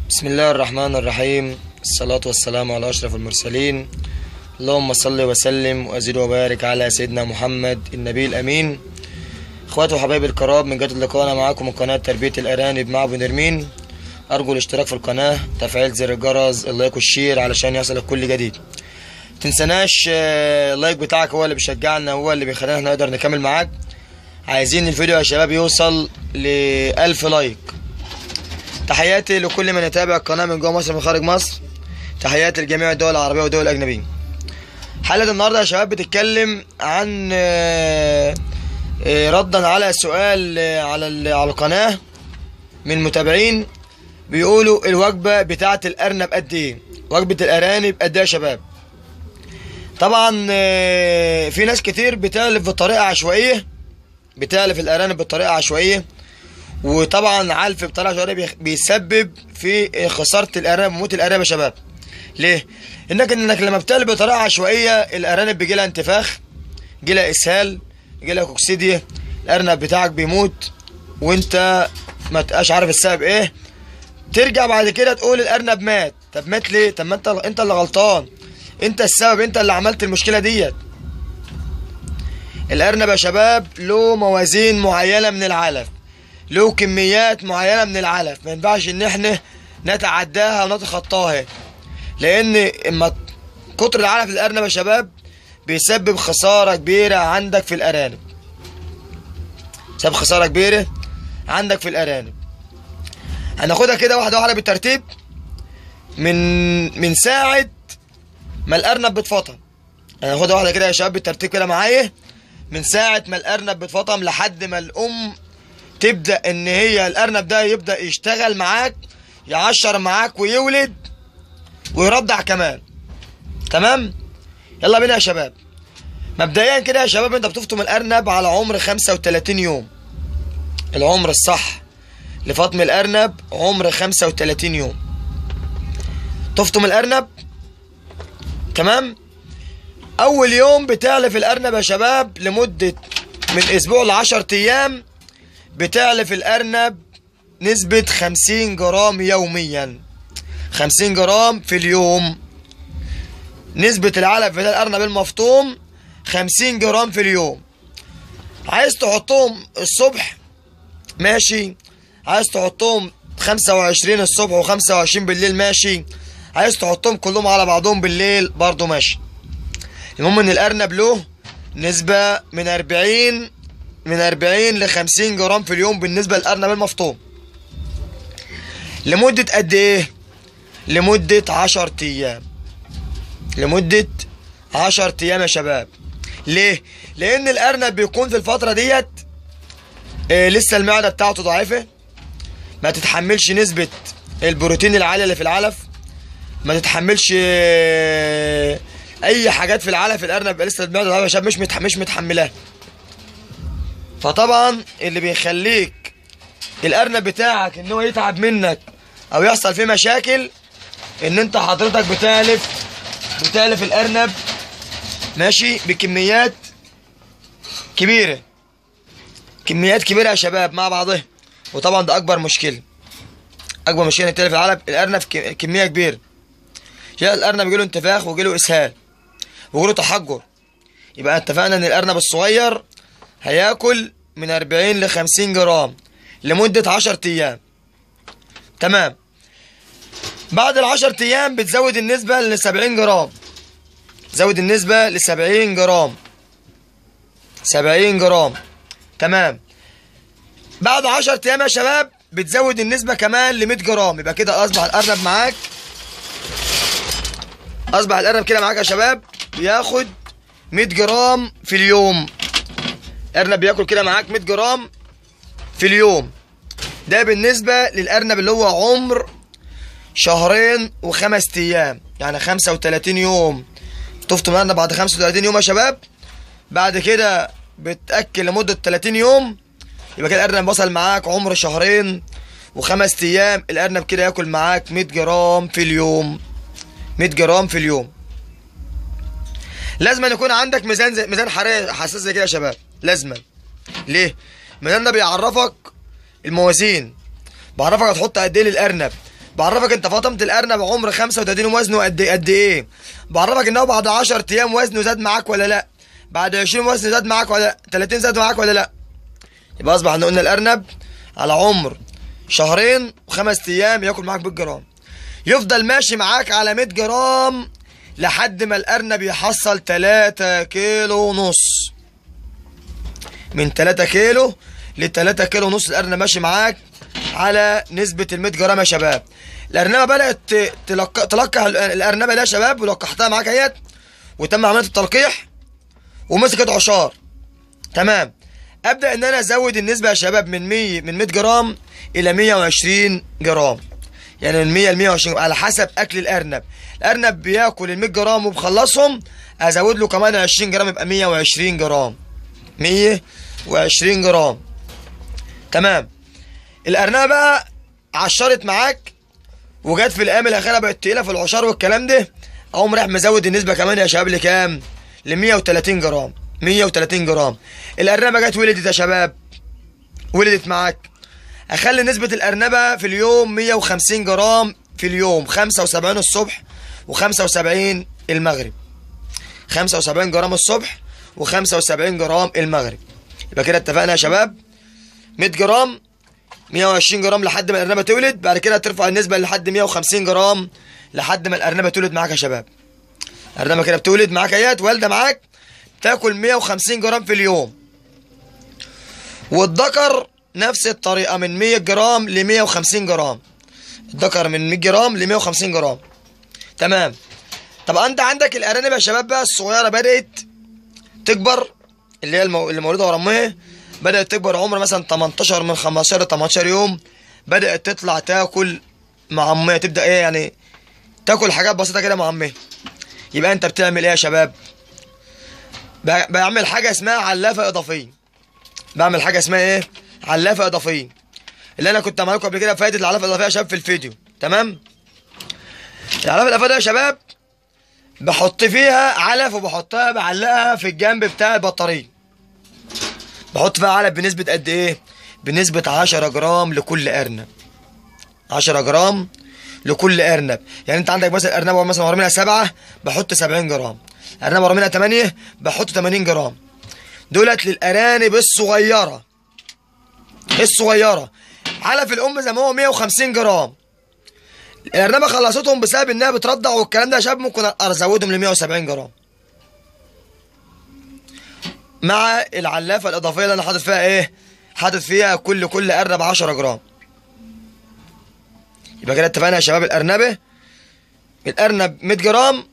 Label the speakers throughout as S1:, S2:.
S1: بسم الله الرحمن الرحيم الصلاة والسلام على أشرف المرسلين اللهم صل وسلم وأزد وبارك على سيدنا محمد النبي الأمين اخواتي وحبايبي الكرام من جديد لقاءنا معاكم من قناة تربية الأرانب مع أبو نرمين أرجو الاشتراك في القناة تفعيل زر الجرس اللايك والشير علشان يصلك كل جديد تنسناش آه، اللايك بتاعك هو اللي بيشجعنا هو اللي بيخلينا نقدر نكمل معاك عايزين الفيديو يا شباب يوصل ل 1000 لايك تحياتي لكل من يتابع القناة من جوه مصر ومن خارج مصر تحياتي لجميع الدول العربية والدول الأجنبية حلقة النهاردة يا شباب بتتكلم عن آه، آه، ردا على سؤال آه، على ال- على القناة من متابعين بيقولوا الوجبة بتاعة الأرنب قد إيه وجبة الأرانب قد إيه يا شباب طبعا آه، في ناس كتير بتألف بطريقة عشوائية بتألف الأرانب بطريقة عشوائية وطبعا علف بطريقه عشوائيه بيخ- بيسبب في خساره الارانب وموت الارانب يا شباب ليه انك انك لما بتقلب بطريقه عشوائيه الارانب بيجي لها انتفاخ يجي لها اسهال يجي لها كوكسيديا الارنب بتاعك بيموت وانت ما تبقاش عارف السبب ايه ترجع بعد كده تقول الارنب مات طب مات ليه طب ما انت انت اللي غلطان انت السبب انت اللي عملت المشكله ديت الارنب يا شباب له موازين معينه من العلف له كميات معينه من العلف ما ينفعش ان احنا نتعداها ونتخطاها لان اما كتر العلف الارنب يا شباب بيسبب خساره كبيره عندك في الارانب سبب خساره كبيره عندك في الارانب هناخدها كده واحده واحده بالترتيب من من ساعه ما الارنب بتفطم هناخدها واحده كده يا شباب بالترتيب كده معايا من ساعه ما الارنب بتفطم لحد ما الام تبدا ان هي الارنب ده يبدا يشتغل معاك يعشر معاك ويولد ويرضع كمان تمام يلا بينا يا شباب مبدئيا كده يا شباب انت بتفطم الارنب على عمر 35 يوم العمر الصح لفطم الارنب عمر 35 يوم تفطم الارنب تمام اول يوم بتعلف الارنب يا شباب لمده من اسبوع ل 10 ايام بتعلف الأرنب نسبة 50 جرام يوميا 50 جرام في اليوم نسبة العلف بتاع الأرنب المفطوم 50 جرام في اليوم عايز تحطهم الصبح ماشي عايز تحطهم 25 الصبح و25 بالليل ماشي عايز تحطهم كلهم على بعضهم بالليل برضو ماشي المهم ان الارنب له نسبة من 40 من 40 ل 50 جرام في اليوم بالنسبة للأرنب المفطوم لمدة قد إيه؟ لمدة 10 أيام لمدة 10 أيام يا شباب ليه؟ لأن الأرنب بيكون في الفترة ديت آه لسه المعدة بتاعته ضعيفة ما تتحملش نسبة البروتين العالية اللي في العلف ما تتحملش آه، أي حاجات في العلف الأرنب بيبقى لسه المعدة ضعيفة يا شباب مش متح- مش متحملاها فطبعا اللي بيخليك الارنب بتاعك ان هو يتعب منك او يحصل فيه مشاكل ان انت حضرتك بتالف بتالف الارنب ماشي بكميات كبيره كميات كبيره يا شباب مع بعضها وطبعا ده اكبر مشكله اكبر مشكله ان تالف العلب الارنب ك- كميه كبيره يا الارنب يجيله انتفاخ ويجيله اسهال ويجيله تحجر يبقى اتفقنا ان الارنب الصغير هياكل من 40 ل 50 جرام لمدة 10 أيام تمام بعد ال 10 أيام بتزود النسبة ل 70 جرام زود النسبة ل 70 جرام 70 جرام تمام بعد 10 أيام يا شباب بتزود النسبة كمان ل 100 جرام يبقى كده أصبح الأرنب معاك أصبح الأرنب كده معاك يا شباب بياخد 100 جرام في اليوم ارنب بياكل كده معاك 100 جرام في اليوم ده بالنسبة للأرنب اللي هو عمر شهرين وخمس أيام يعني 35 يوم تفطم الأرنب بعد 35 يوم يا شباب بعد كده بتأكل لمدة 30 يوم يبقى كده الأرنب وصل معاك عمر شهرين وخمس أيام الأرنب كده ياكل معاك 100 جرام في اليوم 100 جرام في اليوم لازم أن يكون عندك ميزان زي ميزان حراري حساس زي كده يا شباب لازما ليه الميزان ده بيعرفك الموازين بعرفك هتحط قد ايه للارنب بعرفك انت فاطمه الارنب عمر 35 يوم وزنه قد قد ايه بعرفك انه بعد 10 ايام وزنه زاد معاك ولا لا بعد 20 وزنه زاد معاك ولا لا 30 زاد معاك ولا لا يبقى اصبح ان قلنا الارنب على عمر شهرين وخمس ايام ياكل معاك بالجرام يفضل ماشي معاك على 100 جرام لحد ما الارنب يحصل 3 كيلو ونص من 3 كيلو ل 3 كيلو ونص الارنب ماشي معاك على نسبة ال 100 جرام يا شباب الارنبه بدات ت- تلق... تلقح ال- الارنبه دي يا شباب ولقحتها معاك اهيت وتم عمليه التلقيح ومسكت عشار تمام ابدا ان انا ازود النسبه يا شباب من 100 من 100 جرام الى 120 جرام يعني من 100 ل 120 على حسب اكل الارنب الارنب بياكل ال 100 جرام وبخلصهم ازود له كمان 20 جرام يبقى 120 جرام 120 جرام تمام الارنبه بقى عشرت معاك وجت في الايام الاخيره بقت تقيله في العشار والكلام ده اقوم رايح مزود النسبه كمان يا شباب لكام ل 130 جرام 130 جرام الارنبه جت ولدت يا شباب ولدت معاك اخلي نسبه الارنبه في اليوم 150 جرام في اليوم 75 الصبح و75 المغرب 75 جرام الصبح و75 جرام المغرب يبقى كده اتفقنا يا شباب 100 جرام 120 جرام لحد ما الارنبه تولد بعد كده ترفع النسبه لحد 150 جرام لحد ما الارنبه تولد معاك يا شباب الارنبه كده بتولد معاك اهيت والده معاك تاكل 150 جرام في اليوم والذكر نفس الطريقه من 100 جرام ل 150 جرام الذكر من 100 جرام ل 150 جرام تمام طب انت عندك الارانب يا شباب بقى الصغيره بدات تكبر اللي هي المو... اللي مولوده ورا امها بدات تكبر عمر مثلا 18 من 15 ل 18 يوم بدات تطلع تاكل مع امها تبدا ايه يعني تاكل حاجات بسيطه كده مع امها يبقى انت بتعمل ايه يا شباب ب- بعمل حاجه اسمها علافه اضافيه بعمل حاجه اسمها ايه علافه اضافيه اللي انا كنت عملها لكم قبل كده فايده العلافه الاضافيه يا شباب في الفيديو تمام العلافه الاضافيه دي يا شباب بحط فيها علف وبحطها بعلقها في الجنب بتاع البطاريه بحط فيها علف بنسبه قد ايه بنسبه 10 جرام لكل ارنب 10 جرام لكل ارنب يعني انت عندك مثلا ارنبه مثلا ورا منها سبعه بحط 70 جرام ارنبه ورا منها 8 بحط 80 جرام دولت للارانب الصغيره الصغيره علف الام زي ما هو 150 جرام الارنبه خلصتهم بسبب انها بترضع والكلام ده يا شباب ممكن ازودهم ل 170 جرام مع العلافه الاضافيه اللي انا حاطط فيها ايه حاطط فيها كل كل ارنب 10 جرام يبقى كده اتفقنا يا شباب الارنبه الارنب 100 جرام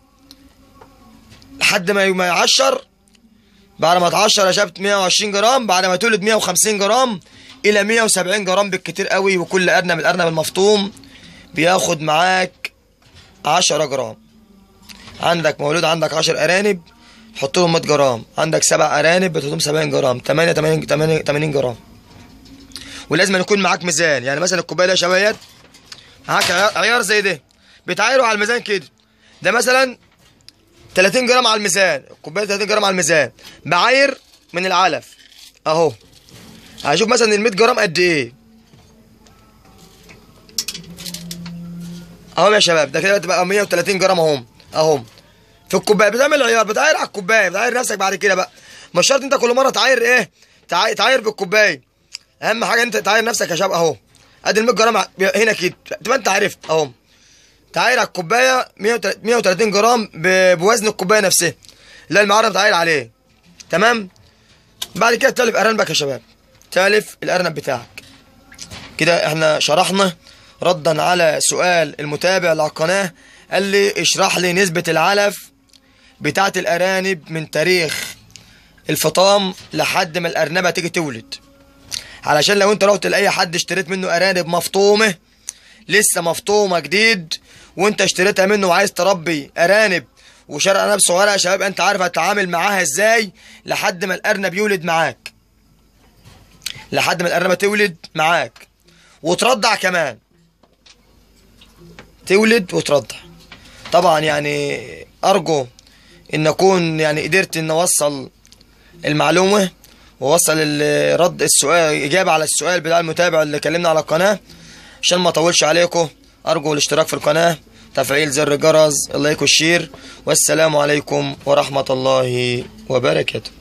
S1: لحد ما ما يعشر بعد ما اتعشر يا شباب 120 جرام بعد ما تولد 150 جرام الى 170 جرام بالكتير قوي وكل ارنب الارنب المفطوم بياخد معاك 10 جرام عندك مولود عندك 10 ارانب تحط لهم 100 جرام عندك سبع ارانب بتحط لهم 70 جرام 8 80 80 80 جرام ولازم يكون معاك ميزان يعني مثلا الكوبايه دي يا شباب معاك عيار- عيار زي ده بتعايره على الميزان كده ده مثلا 30 جرام على الميزان الكوبايه 30 جرام على الميزان بعاير من العلف اهو هشوف مثلا ال 100 جرام قد ايه اهو يا شباب ده كده تبقى 130 جرام اهم اهم في الكوبايه بتعمل عيار بتعاير على الكوبايه بتعاير نفسك بعد كده بقى مش شرط انت كل مره تعاير ايه تعاير, تعاير بالكوبايه اهم حاجه انت تعاير نفسك يا شباب اهو ادي ال 100 جرام هنا كده تبقى انت عرفت اهو تعاير على الكوبايه 130 جرام ب- بوزن الكوبايه نفسها اللي المعرض بتعاير عليه تمام بعد كده تالف ارنبك يا شباب تالف الارنب بتاعك كده احنا شرحنا ردا على سؤال المتابع للقناه قال لي اشرح لي نسبه العلف بتاعه الارانب من تاريخ الفطام لحد ما الارنبه تيجي تولد علشان لو انت رحت لاي حد اشتريت منه ارانب مفطومه لسه مفطومه جديد وانت اشتريتها منه وعايز تربي ارانب وشارع ارنب صغيره يا شباب انت عارف هتتعامل معاها ازاي لحد ما الارنب يولد معاك لحد ما الارنبه تولد معاك وترضع كمان تولد وترضع طبعا يعني ارجو ان اكون يعني قدرت ان اوصل المعلومه ووصل الرد السؤال اجابه على السؤال بتاع المتابع اللي كلمنا على القناه عشان ما اطولش عليكم ارجو الاشتراك في القناة تفعيل زر الجرس اللايك والشير والسلام عليكم ورحمة الله وبركاته